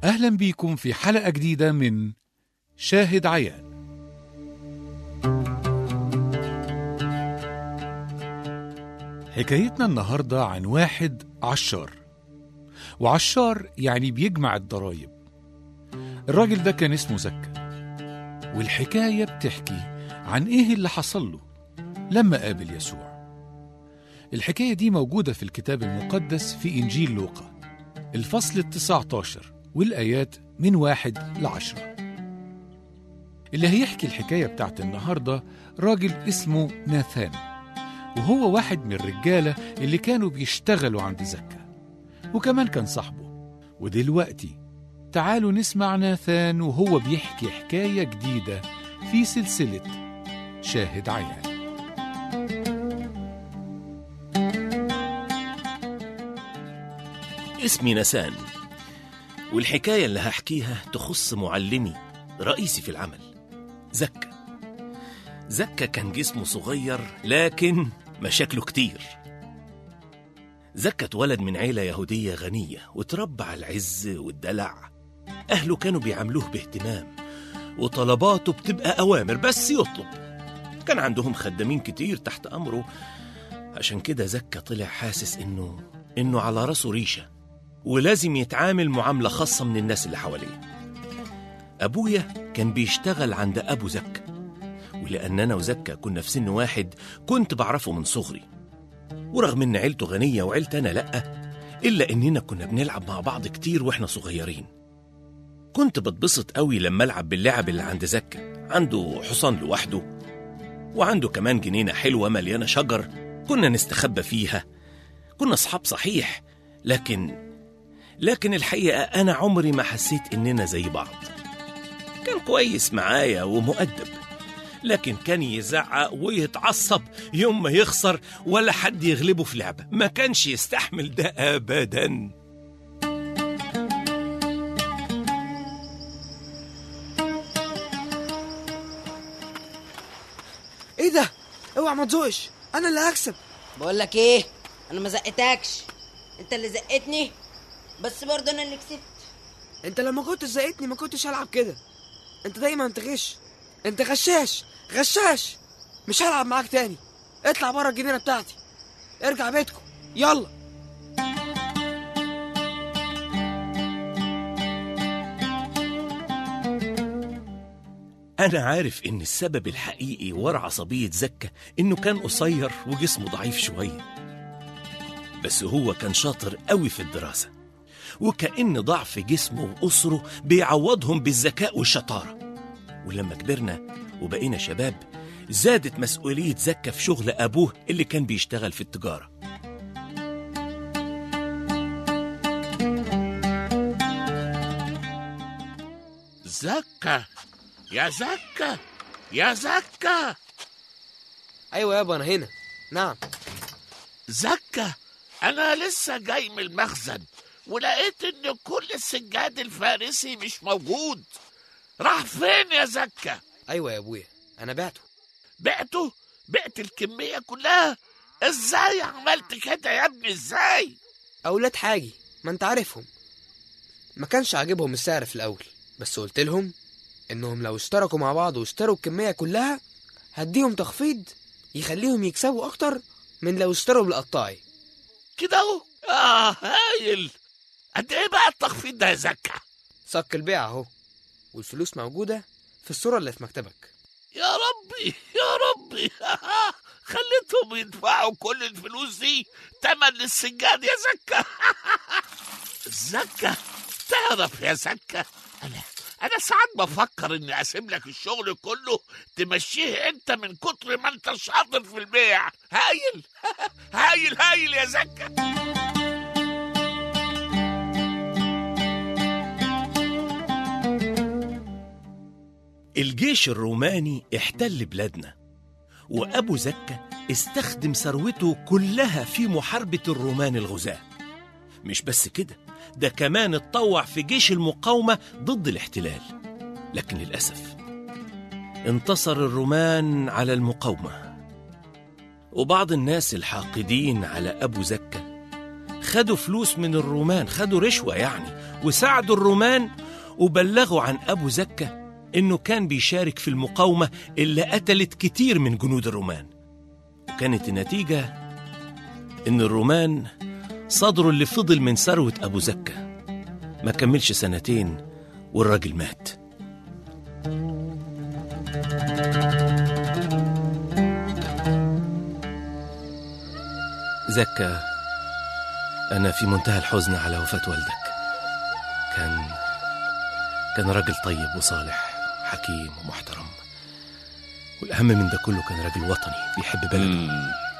أهلا بيكم في حلقة جديدة من شاهد عيان حكايتنا النهاردة عن واحد عشار وعشار يعني بيجمع الضرايب الراجل ده كان اسمه زكا والحكاية بتحكي عن إيه اللي حصل له لما قابل يسوع الحكاية دي موجودة في الكتاب المقدس في إنجيل لوقا الفصل التسعة عشر والآيات من واحد لعشرة اللي هيحكي الحكاية بتاعت النهاردة راجل اسمه ناثان وهو واحد من الرجالة اللي كانوا بيشتغلوا عند زكا وكمان كان صاحبه ودلوقتي تعالوا نسمع ناثان وهو بيحكي حكاية جديدة في سلسلة شاهد عيان اسمي نسان والحكاية اللي هحكيها تخص معلمي رئيسي في العمل زكا زكا كان جسمه صغير لكن مشاكله كتير زكا اتولد من عيلة يهودية غنية وتربى على العز والدلع أهله كانوا بيعاملوه باهتمام وطلباته بتبقى أوامر بس يطلب كان عندهم خدامين كتير تحت أمره عشان كده زكا طلع حاسس إنه إنه على راسه ريشة ولازم يتعامل معاملة خاصة من الناس اللي حواليه أبويا كان بيشتغل عند أبو زكا ولأن أنا وزكا كنا في سن واحد كنت بعرفه من صغري ورغم إن عيلته غنية وعيلتي أنا لأ إلا إننا كنا بنلعب مع بعض كتير وإحنا صغيرين كنت بتبسط قوي لما ألعب باللعب اللي عند زكا عنده حصان لوحده وعنده كمان جنينة حلوة مليانة شجر كنا نستخبى فيها كنا أصحاب صحيح لكن لكن الحقيقة أنا عمري ما حسيت إننا زي بعض كان كويس معايا ومؤدب لكن كان يزعق ويتعصب يوم ما يخسر ولا حد يغلبه في لعبة ما كانش يستحمل ده أبدا ايه ده اوعى ما تزوقش انا اللي هكسب بقول لك ايه انا ما زقتكش انت اللي زقتني بس برضه انا اللي كسبت انت لما كنت زقتني ما كنتش هلعب كده انت دايما تغش انت غشاش غشاش مش هلعب معاك تاني اطلع بره الجنينه بتاعتي ارجع بيتكم يلا أنا عارف إن السبب الحقيقي ورا عصبية زكا إنه كان قصير وجسمه ضعيف شوية بس هو كان شاطر قوي في الدراسة وكأن ضعف جسمه وأسره بيعوضهم بالذكاء والشطارة ولما كبرنا وبقينا شباب زادت مسؤولية زكا في شغل أبوه اللي كان بيشتغل في التجارة زكا يا زكا يا زكا ايوه يابا انا هنا نعم زكا انا لسه جاي من المخزن ولقيت ان كل السجاد الفارسي مش موجود راح فين يا زكا ايوه يا ابويا انا بعته بعته بعت الكمية كلها ازاي عملت كده يا ابني ازاي اولاد حاجي ما انت عارفهم ما كانش عاجبهم السعر في الاول بس قلت لهم انهم لو اشتركوا مع بعض واشتروا الكميه كلها هديهم تخفيض يخليهم يكسبوا اكتر من لو اشتروا بالقطاعي كده اهو اه هايل قد ايه بقى التخفيض ده يا زكا صك البيع اهو والفلوس موجوده في الصوره اللي في مكتبك يا ربي يا ربي خليتهم يدفعوا كل الفلوس دي تمن للسجاد يا زكا زكا تعرف يا زكا انا انا ساعات بفكر اني اسيب لك الشغل كله تمشيه انت من كتر ما انت شاطر في البيع هايل هايل هايل يا زكا الجيش الروماني احتل بلادنا وأبو زكا استخدم ثروته كلها في محاربة الرومان الغزاة مش بس كده ده كمان اتطوع في جيش المقاومة ضد الاحتلال لكن للأسف انتصر الرومان على المقاومة وبعض الناس الحاقدين على أبو زكا خدوا فلوس من الرومان خدوا رشوة يعني وساعدوا الرومان وبلغوا عن أبو زكا إنه كان بيشارك في المقاومة اللي قتلت كتير من جنود الرومان وكانت النتيجة إن الرومان صدروا اللي فضل من ثروة أبو زكا ما كملش سنتين والراجل مات زكا أنا في منتهى الحزن على وفاة والدك كان كان راجل طيب وصالح حكيم ومحترم والأهم من ده كله كان راجل وطني بيحب بلده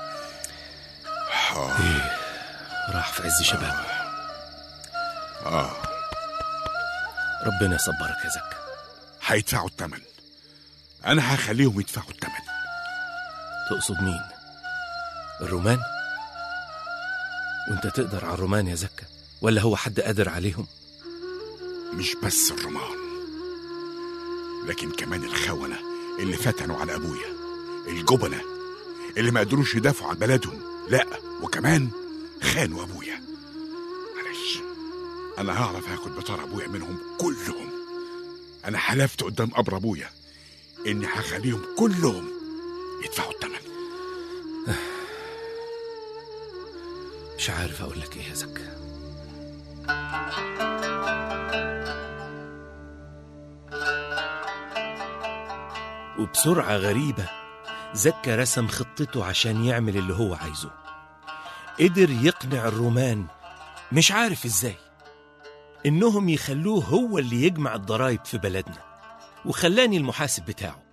إيه راح في عز شبابه آه ربنا يصبرك يا زكا هيدفعوا الثمن أنا هخليهم يدفعوا الثمن تقصد مين الرومان وانت تقدر على الرومان يا زكا ولا هو حد قادر عليهم مش بس الرومان لكن كمان الخونة اللي فتنوا على أبويا الجبنة اللي ما قدروش يدافعوا عن بلدهم لا وكمان خانوا أبويا معلش أنا هعرف آخد بطار أبويا منهم كلهم أنا حلفت قدام قبر أبويا إني هخليهم كلهم يدفعوا الثمن مش عارف اقول لك ايه يا زكا وبسرعة غريبة زكا رسم خطته عشان يعمل اللي هو عايزه قدر يقنع الرومان مش عارف ازاي انهم يخلوه هو اللي يجمع الضرايب في بلدنا وخلاني المحاسب بتاعه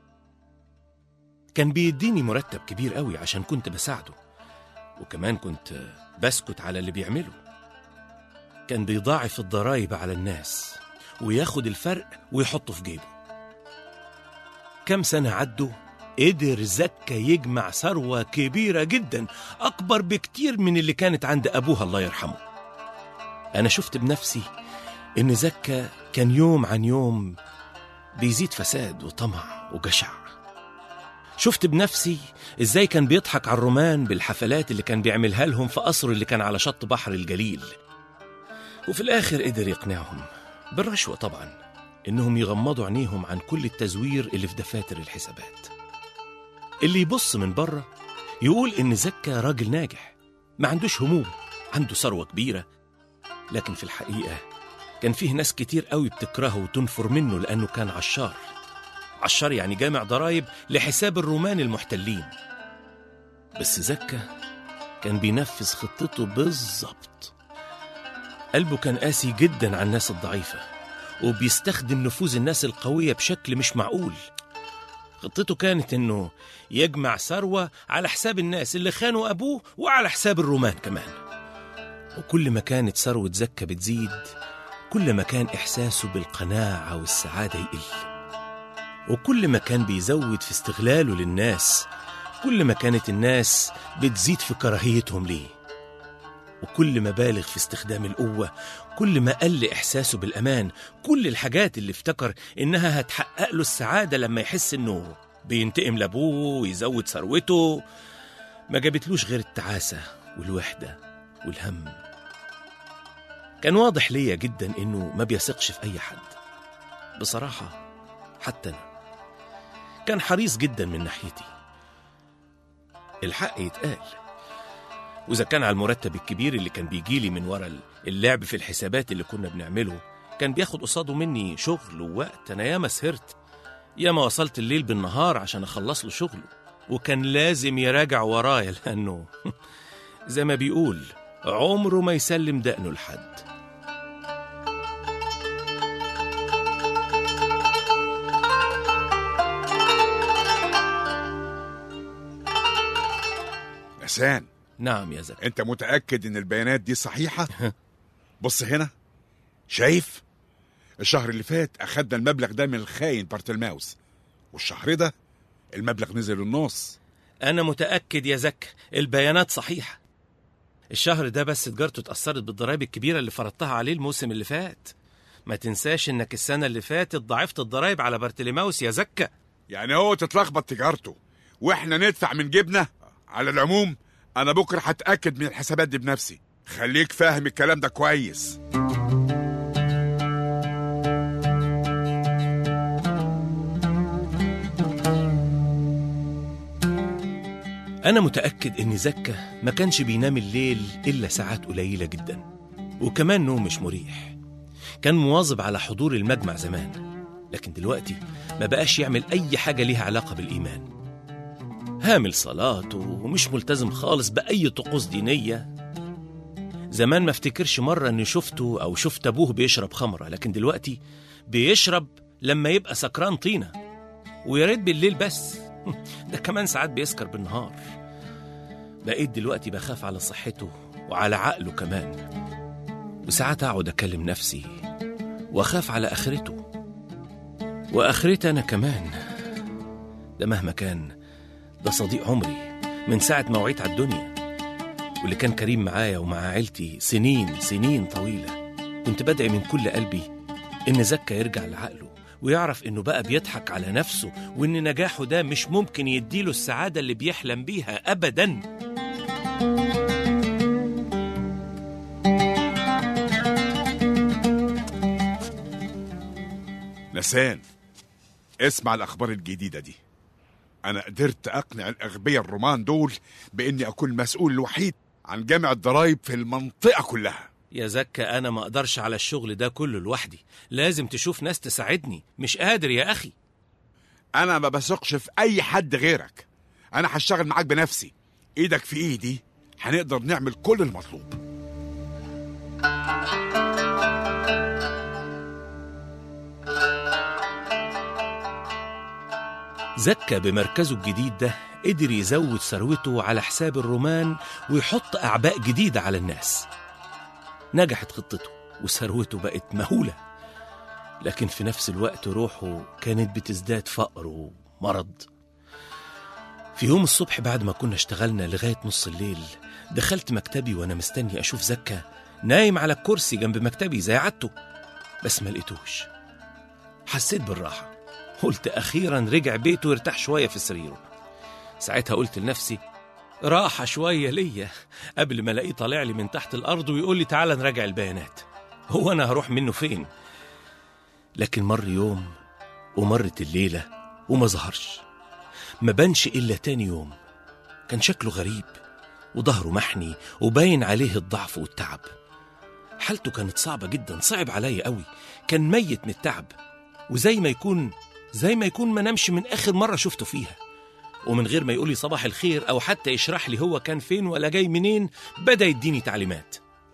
كان بيديني مرتب كبير قوي عشان كنت بساعده وكمان كنت بسكت على اللي بيعمله كان بيضاعف الضرايب على الناس وياخد الفرق ويحطه في جيبه كم سنة عدوا قدر زكا يجمع ثروة كبيرة جدا أكبر بكتير من اللي كانت عند أبوها الله يرحمه أنا شفت بنفسي إن زكا كان يوم عن يوم بيزيد فساد وطمع وجشع شفت بنفسي ازاي كان بيضحك على الرومان بالحفلات اللي كان بيعملها لهم في قصره اللي كان على شط بحر الجليل وفي الاخر قدر يقنعهم بالرشوه طبعا انهم يغمضوا عينيهم عن كل التزوير اللي في دفاتر الحسابات اللي يبص من بره يقول ان زكا راجل ناجح ما عندوش هموم عنده ثروه كبيره لكن في الحقيقه كان فيه ناس كتير قوي بتكرهه وتنفر منه لانه كان عشار عشار يعني جامع ضرايب لحساب الرومان المحتلين بس زكا كان بينفذ خطته بالظبط قلبه كان قاسي جدا على الناس الضعيفة وبيستخدم نفوذ الناس القوية بشكل مش معقول خطته كانت انه يجمع ثروة على حساب الناس اللي خانوا ابوه وعلى حساب الرومان كمان وكل ما كانت ثروة زكا بتزيد كل ما كان إحساسه بالقناعة والسعادة يقل وكل ما كان بيزود في استغلاله للناس كل ما كانت الناس بتزيد في كراهيتهم ليه وكل ما بالغ في استخدام القوة كل ما قل إحساسه بالأمان كل الحاجات اللي افتكر إنها هتحقق له السعادة لما يحس إنه بينتقم لأبوه ويزود ثروته ما جابتلوش غير التعاسة والوحدة والهم كان واضح ليا جدا إنه ما بيثقش في أي حد بصراحة حتى أنا كان حريص جدا من ناحيتي الحق يتقال وإذا كان على المرتب الكبير اللي كان بيجيلي من ورا اللعب في الحسابات اللي كنا بنعمله كان بياخد قصاده مني شغل ووقت أنا ياما سهرت ياما وصلت الليل بالنهار عشان أخلص له شغله وكان لازم يراجع ورايا لأنه زي ما بيقول عمره ما يسلم دقنه لحد نسان نعم يا زكي انت متأكد ان البيانات دي صحيحة؟ بص هنا شايف؟ الشهر اللي فات اخدنا المبلغ ده من الخاين بارتلماوس والشهر ده المبلغ نزل النص أنا متأكد يا زك البيانات صحيحة الشهر ده بس تجارته اتأثرت بالضرايب الكبيرة اللي فرضتها عليه الموسم اللي فات ما تنساش إنك السنة اللي فاتت ضاعفت الضرايب على بارتليماوس يا زكا يعني هو تتلخبط تجارته واحنا ندفع من جيبنا على العموم انا بكره هتاكد من الحسابات دي بنفسي خليك فاهم الكلام ده كويس أنا متأكد إن زكا ما كانش بينام الليل إلا ساعات قليلة جدا وكمان نوم مش مريح كان مواظب على حضور المجمع زمان لكن دلوقتي ما بقاش يعمل أي حاجة ليها علاقة بالإيمان هامل صلاته ومش ملتزم خالص بأي طقوس دينية زمان ما افتكرش مرة إني شفته أو شفت أبوه بيشرب خمرة لكن دلوقتي بيشرب لما يبقى سكران طينة ويا ريت بالليل بس ده كمان ساعات بيسكر بالنهار بقيت دلوقتي بخاف على صحته وعلى عقله كمان وساعات أقعد أكلم نفسي وأخاف على آخرته وآخرتي أنا كمان ده مهما كان ده صديق عمري من ساعة ما وعيت على الدنيا واللي كان كريم معايا ومع عيلتي سنين سنين طويلة كنت بدعي من كل قلبي إن زكا يرجع لعقله ويعرف إنه بقى بيضحك على نفسه وإن نجاحه ده مش ممكن يديله السعادة اللي بيحلم بيها أبداً نسان اسمع الأخبار الجديدة دي أنا قدرت أقنع الأغبياء الرومان دول بإني أكون المسؤول الوحيد عن جامع الضرايب في المنطقة كلها يا زكا أنا ما أقدرش على الشغل ده كله لوحدي لازم تشوف ناس تساعدني مش قادر يا أخي أنا ما بثقش في أي حد غيرك أنا هشتغل معاك بنفسي إيدك في إيدي هنقدر نعمل كل المطلوب زكا بمركزه الجديد ده قدر يزود ثروته على حساب الرومان ويحط أعباء جديدة على الناس نجحت خطته وثروته بقت مهولة لكن في نفس الوقت روحه كانت بتزداد فقر ومرض في يوم الصبح بعد ما كنا اشتغلنا لغاية نص الليل دخلت مكتبي وأنا مستني أشوف زكا نايم على الكرسي جنب مكتبي زي عادته بس ما لقيتوش حسيت بالراحة قلت أخيرا رجع بيته وارتاح شوية في سريره ساعتها قلت لنفسي راحة شوية ليا قبل ما الاقيه طالع لي من تحت الأرض ويقول لي تعالى نراجع البيانات هو أنا هروح منه فين لكن مر يوم ومرت الليلة وما ظهرش ما بانش إلا تاني يوم كان شكله غريب وظهره محني وباين عليه الضعف والتعب حالته كانت صعبة جدا صعب عليا قوي كان ميت من التعب وزي ما يكون زي ما يكون ما نامش من آخر مرة شفته فيها ومن غير ما يقولي صباح الخير أو حتى يشرح لي هو كان فين ولا جاي منين بدأ يديني تعليمات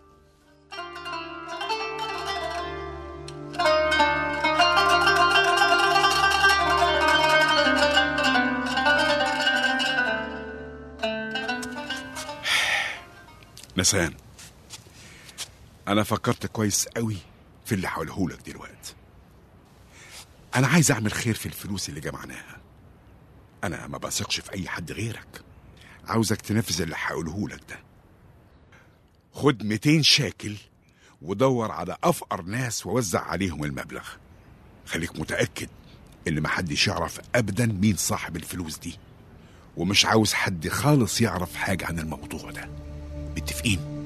نسان أنا فكرت كويس قوي في اللي هقولهولك دلوقتي أنا عايز أعمل خير في الفلوس اللي جمعناها أنا ما بثقش في أي حد غيرك عاوزك تنفذ اللي هقولهولك ده خد 200 شاكل ودور على أفقر ناس ووزع عليهم المبلغ خليك متأكد إن محدش يعرف أبدا مين صاحب الفلوس دي ومش عاوز حد خالص يعرف حاجة عن الموضوع ده متفقين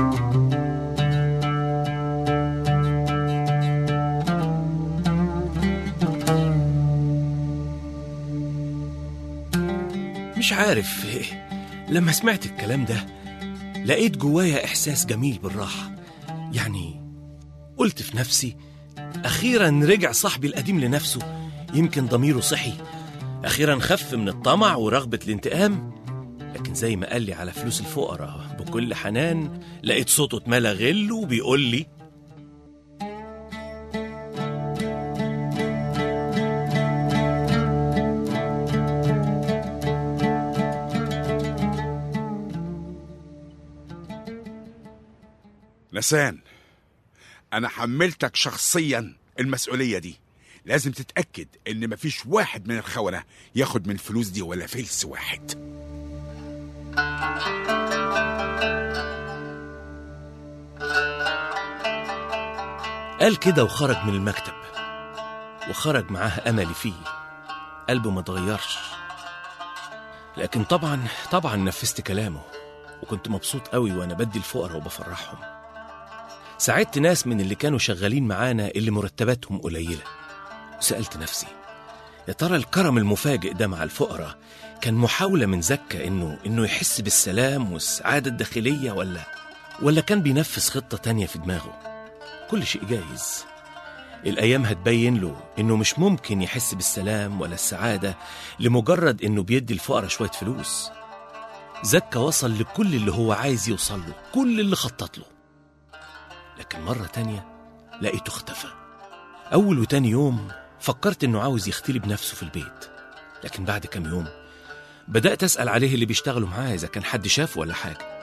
مش عارف لما سمعت الكلام ده لقيت جوايا إحساس جميل بالراحة يعني قلت في نفسي أخيرا رجع صاحبي القديم لنفسه يمكن ضميره صحي أخيرا خف من الطمع ورغبة الانتقام لكن زي ما قال لي على فلوس الفقراء بكل حنان لقيت صوته اتملى غل وبيقول لي نسان أنا حملتك شخصيا المسؤولية دي لازم تتأكد إن مفيش واحد من الخونة ياخد من الفلوس دي ولا فلس واحد قال كده وخرج من المكتب وخرج معاه أملي فيه قلبه ما اتغيرش لكن طبعا طبعا نفذت كلامه وكنت مبسوط قوي وأنا بدي الفقراء وبفرحهم ساعدت ناس من اللي كانوا شغالين معانا اللي مرتباتهم قليلة وسألت نفسي يا ترى الكرم المفاجئ ده مع الفقراء كان محاولة من زكا إنه إنه يحس بالسلام والسعادة الداخلية ولا ولا كان بينفذ خطة تانية في دماغه كل شيء جايز الأيام هتبين له إنه مش ممكن يحس بالسلام ولا السعادة لمجرد إنه بيدي الفقراء شوية فلوس زكا وصل لكل اللي هو عايز يوصل له كل اللي خطط له لكن مرة تانية لقيته اختفى أول وتاني يوم فكرت إنه عاوز يختلي بنفسه في البيت لكن بعد كام يوم بدأت أسأل عليه اللي بيشتغلوا معاه إذا كان حد شافه ولا حاجة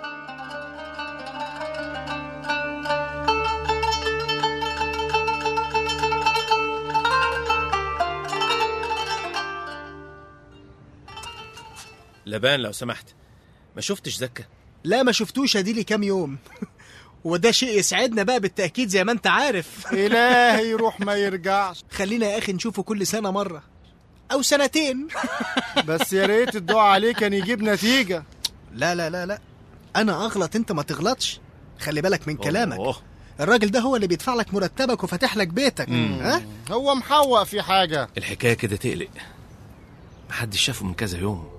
لبان لو سمحت ما شفتش زكا لا ما شفتوش اديلي كام يوم وده شيء يسعدنا بقى بالتأكيد زي ما انت عارف إلهي يروح ما يرجعش خلينا يا أخي نشوفه كل سنة مرة أو سنتين بس يا ريت الدعاء عليه كان يجيب نتيجة لا لا لا لا أنا أغلط أنت ما تغلطش خلي بالك من كلامك أوه. الراجل ده هو اللي بيدفع لك مرتبك وفاتح لك بيتك ها هو محوق في حاجة الحكاية كده تقلق محدش شافه من كذا يوم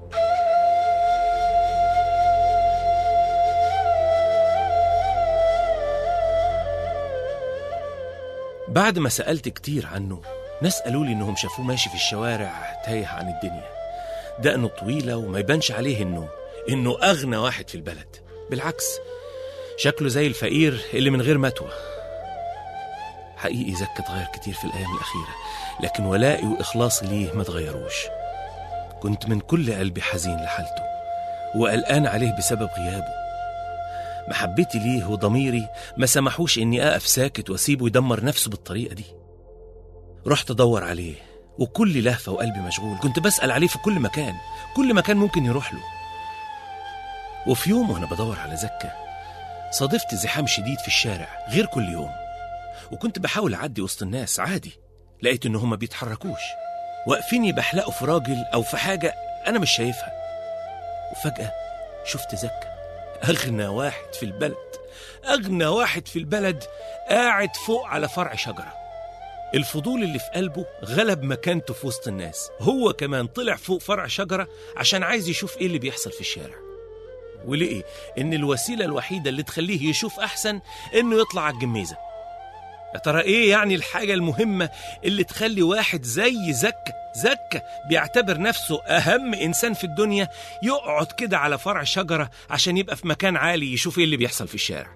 بعد ما سألت كتير عنه ناس قالوا لي إنهم شافوه ماشي في الشوارع تايه عن الدنيا دقنه طويلة وما يبانش عليه إنه إنه أغنى واحد في البلد بالعكس شكله زي الفقير اللي من غير متوى حقيقي زكا اتغير كتير في الأيام الأخيرة لكن ولائي وإخلاصي ليه ما اتغيروش كنت من كل قلبي حزين لحالته وقلقان عليه بسبب غيابه محبتي ليه وضميري ما سمحوش إني أقف ساكت وأسيبه يدمر نفسه بالطريقة دي رحت أدور عليه وكل لهفة وقلبي مشغول كنت بسأل عليه في كل مكان كل مكان ممكن يروح له وفي يوم وأنا بدور على زكا صادفت زحام شديد في الشارع غير كل يوم وكنت بحاول أعدي وسط الناس عادي لقيت إن هما بيتحركوش واقفين يبحلقوا في راجل أو في حاجة أنا مش شايفها وفجأة شفت زكا أغنى واحد في البلد أغنى واحد في البلد قاعد فوق على فرع شجرة الفضول اللي في قلبه غلب مكانته في وسط الناس هو كمان طلع فوق فرع شجرة عشان عايز يشوف ايه اللي بيحصل في الشارع ولقي ان الوسيلة الوحيدة اللي تخليه يشوف احسن انه يطلع على الجميزة يا ترى ايه يعني الحاجة المهمة اللي تخلي واحد زي زكا زكا بيعتبر نفسه اهم انسان في الدنيا يقعد كده على فرع شجرة عشان يبقى في مكان عالي يشوف ايه اللي بيحصل في الشارع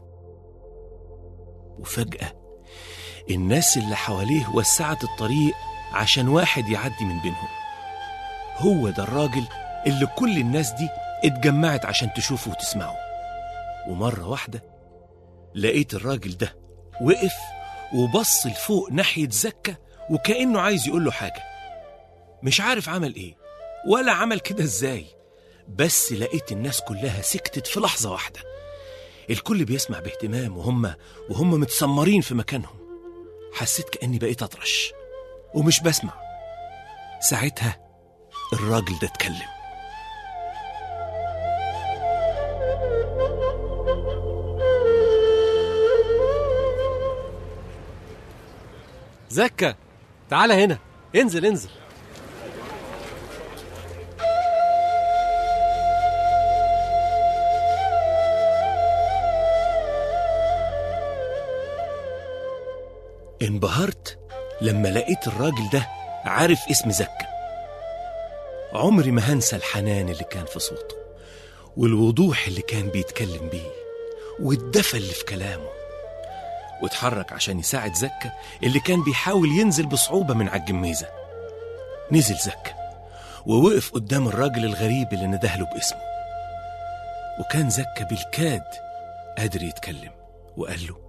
وفجأة الناس اللي حواليه وسعت الطريق عشان واحد يعدي من بينهم هو ده الراجل اللي كل الناس دي اتجمعت عشان تشوفه وتسمعه ومرة واحدة لقيت الراجل ده وقف وبص لفوق ناحية زكا وكأنه عايز يقول له حاجة مش عارف عمل ايه ولا عمل كده ازاي بس لقيت الناس كلها سكتت في لحظة واحدة الكل بيسمع باهتمام وهم وهم متسمرين في مكانهم حسيت كأني بقيت أطرش ومش بسمع ساعتها الراجل ده اتكلم زكا تعال هنا انزل انزل انبهرت لما لقيت الراجل ده عارف اسم زكا عمري ما هنسى الحنان اللي كان في صوته والوضوح اللي كان بيتكلم بيه والدفى اللي في كلامه واتحرك عشان يساعد زكا اللي كان بيحاول ينزل بصعوبة من على الجميزة نزل زكا ووقف قدام الراجل الغريب اللي ندهله باسمه وكان زكا بالكاد قادر يتكلم وقال له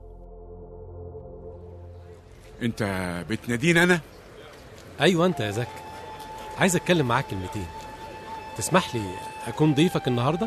انت بتناديني انا ايوه انت يا زكا عايز اتكلم معاك كلمتين تسمح لي اكون ضيفك النهارده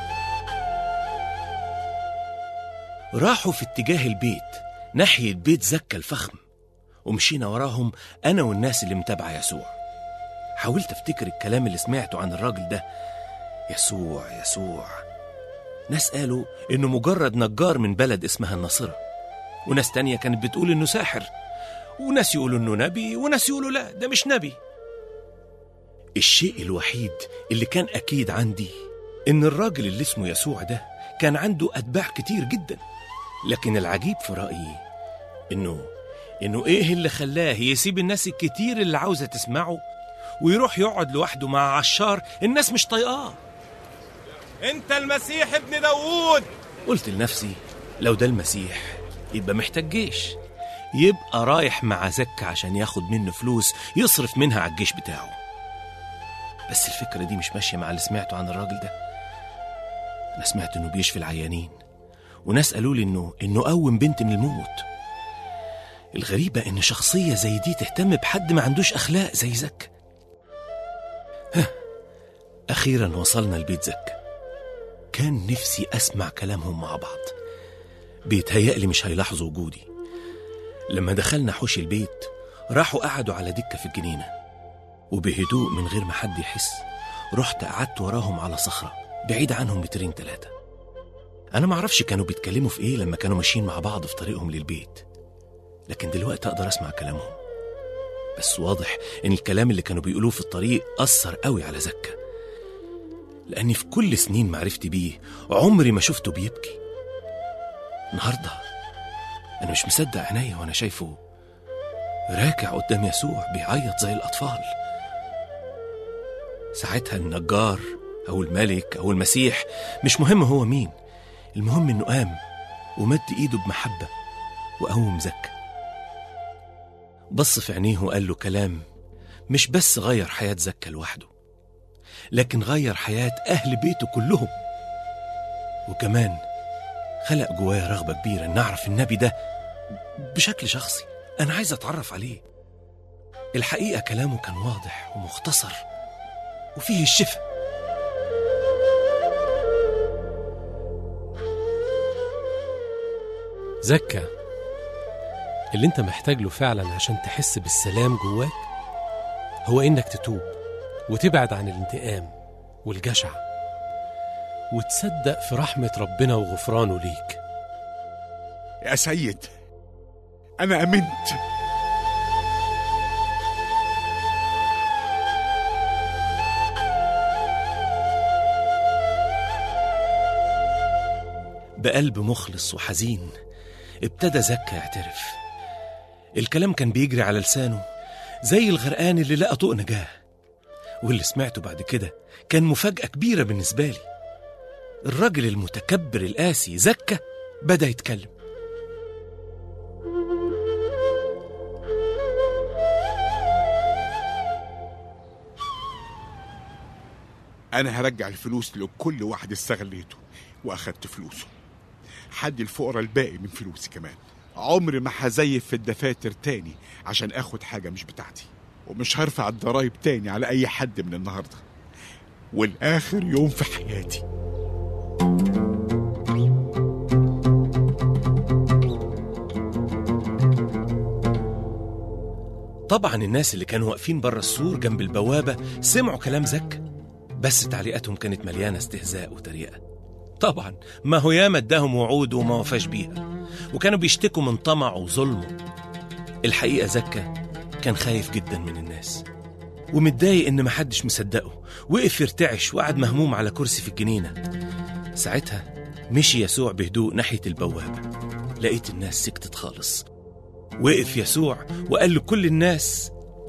راحوا في اتجاه البيت ناحية بيت زكا الفخم ومشينا وراهم أنا والناس اللي متابعة يسوع حاولت أفتكر الكلام اللي سمعته عن الراجل ده يسوع يسوع ناس قالوا إنه مجرد نجار من بلد اسمها الناصرة وناس تانية كانت بتقول إنه ساحر وناس يقولوا إنه نبي وناس يقولوا لا ده مش نبي الشيء الوحيد اللي كان أكيد عندي إن الراجل اللي اسمه يسوع ده كان عنده أتباع كتير جدا لكن العجيب في رأيي إنه إنه إيه اللي خلاه يسيب الناس الكتير اللي عاوزة تسمعه ويروح يقعد لوحده مع عشار الناس مش طايقاه انت المسيح ابن داوود قلت لنفسي لو ده المسيح يبقى محتاج جيش يبقى رايح مع زكا عشان ياخد منه فلوس يصرف منها على الجيش بتاعه بس الفكرة دي مش ماشية مع اللي سمعته عن الراجل ده أنا سمعت إنه بيشفي العيانين وناس قالوا لي إنه إنه قوم بنت من الموت الغريبة إن شخصية زي دي تهتم بحد ما عندوش أخلاق زي زكا ها أخيرا وصلنا لبيت زكا كان نفسي أسمع كلامهم مع بعض بيتهيألي مش هيلاحظوا وجودي لما دخلنا حوش البيت راحوا قعدوا على دكة في الجنينة وبهدوء من غير ما حد يحس رحت قعدت وراهم على صخرة بعيد عنهم مترين تلاتة أنا معرفش كانوا بيتكلموا في إيه لما كانوا ماشيين مع بعض في طريقهم للبيت لكن دلوقتي أقدر أسمع كلامهم بس واضح إن الكلام اللي كانوا بيقولوه في الطريق أثر قوي على زكا لأني في كل سنين معرفتي بيه عمري ما شفته بيبكي النهارده أنا مش مصدق عينيا وأنا شايفه راكع قدام يسوع بيعيط زي الأطفال ساعتها النجار أو الملك أو المسيح مش مهم هو مين المهم إنه قام ومد إيده بمحبة وقوم زكا بص في عينيه وقال له كلام مش بس غير حياة زكا لوحده لكن غير حياة أهل بيته كلهم وكمان خلق جوايا رغبة كبيرة إن أعرف النبي ده بشكل شخصي أنا عايز أتعرف عليه الحقيقة كلامه كان واضح ومختصر وفيه الشفاء زكا اللي انت محتاج له فعلا عشان تحس بالسلام جواك هو انك تتوب وتبعد عن الانتقام والجشع وتصدق في رحمة ربنا وغفرانه ليك يا سيد أنا أمنت بقلب مخلص وحزين ابتدى زكا يعترف الكلام كان بيجري على لسانه زي الغرقان اللي لقى طوق نجاه واللي سمعته بعد كده كان مفاجأة كبيرة بالنسبة لي الراجل المتكبر القاسي زكا بدأ يتكلم أنا هرجع الفلوس لكل واحد استغليته وأخدت فلوسه حد الفقراء الباقي من فلوسي كمان عمري ما هزيف في الدفاتر تاني عشان اخد حاجة مش بتاعتي ومش هرفع الضرايب تاني على أي حد من النهاردة والآخر يوم في حياتي طبعا الناس اللي كانوا واقفين بره السور جنب البوابة سمعوا كلام زكا بس تعليقاتهم كانت مليانة استهزاء وتريقة طبعا ما هو ياما اداهم وعود وما وفاش بيها وكانوا بيشتكوا من طمعه وظلمه الحقيقة زكا كان خايف جدا من الناس ومتضايق ان محدش مصدقه وقف يرتعش وقعد مهموم على كرسي في الجنينة ساعتها مشي يسوع بهدوء ناحية البوابة لقيت الناس سكتت خالص وقف يسوع وقال لكل الناس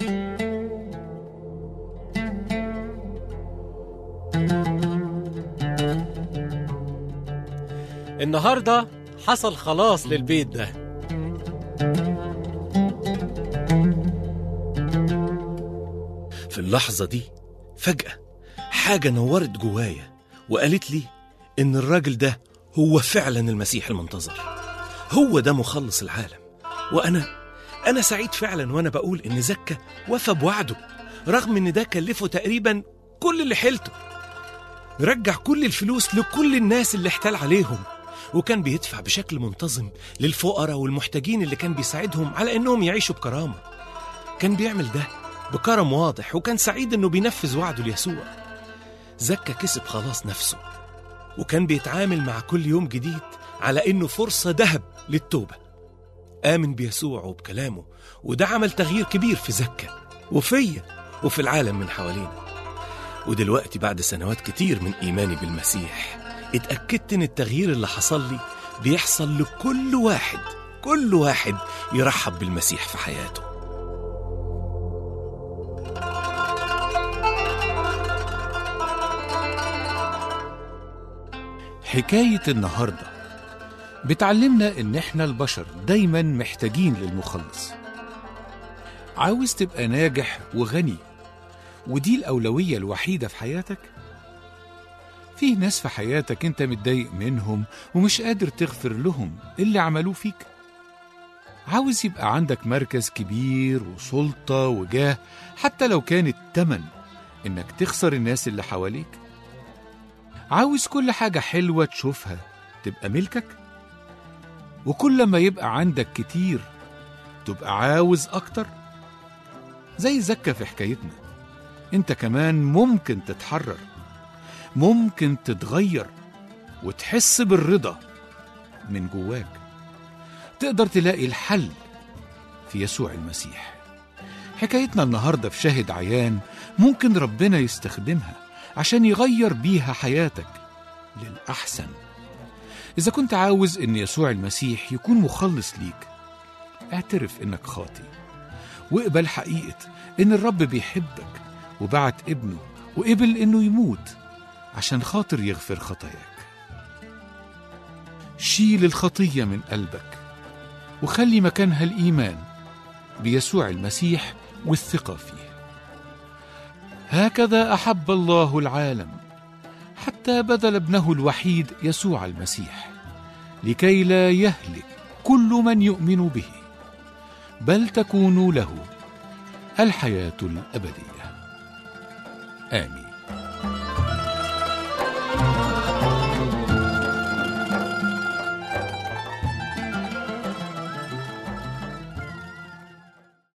النهاردة حصل خلاص للبيت ده في اللحظة دي فجأة حاجة نورت جوايا وقالت لي إن الراجل ده هو فعلا المسيح المنتظر هو ده مخلص العالم وأنا أنا سعيد فعلا وأنا بقول إن زكا وفى بوعده رغم إن ده كلفه تقريبا كل اللي حيلته رجع كل الفلوس لكل الناس اللي احتال عليهم وكان بيدفع بشكل منتظم للفقراء والمحتاجين اللي كان بيساعدهم على إنهم يعيشوا بكرامة كان بيعمل ده بكرم واضح وكان سعيد إنه بينفذ وعده ليسوع زكا كسب خلاص نفسه وكان بيتعامل مع كل يوم جديد على إنه فرصة ذهب للتوبة آمن بيسوع وبكلامه وده عمل تغيير كبير في زكا وفيا وفي العالم من حوالينا ودلوقتي بعد سنوات كتير من إيماني بالمسيح اتأكدت إن التغيير اللي حصل لي بيحصل لكل واحد كل واحد يرحب بالمسيح في حياته حكاية النهاردة بتعلمنا إن إحنا البشر دايما محتاجين للمخلص عاوز تبقى ناجح وغني ودي الأولوية الوحيدة في حياتك في ناس في حياتك انت متضايق منهم ومش قادر تغفر لهم اللي عملوه فيك عاوز يبقى عندك مركز كبير وسلطة وجاه حتى لو كان التمن انك تخسر الناس اللي حواليك عاوز كل حاجة حلوة تشوفها تبقى ملكك وكل ما يبقى عندك كتير تبقى عاوز أكتر زي زكا في حكايتنا انت كمان ممكن تتحرر ممكن تتغير وتحس بالرضا من جواك تقدر تلاقي الحل في يسوع المسيح حكايتنا النهاردة في شاهد عيان ممكن ربنا يستخدمها عشان يغير بيها حياتك للأحسن إذا كنت عاوز إن يسوع المسيح يكون مخلص ليك اعترف إنك خاطي واقبل حقيقة إن الرب بيحبك وبعت ابنه وقبل إنه يموت عشان خاطر يغفر خطاياك شيل الخطية من قلبك وخلي مكانها الإيمان بيسوع المسيح والثقة فيه هكذا أحب الله العالم حتى بذل ابنه الوحيد يسوع المسيح لكي لا يهلك كل من يؤمن به بل تكون له الحياة الأبدية آمين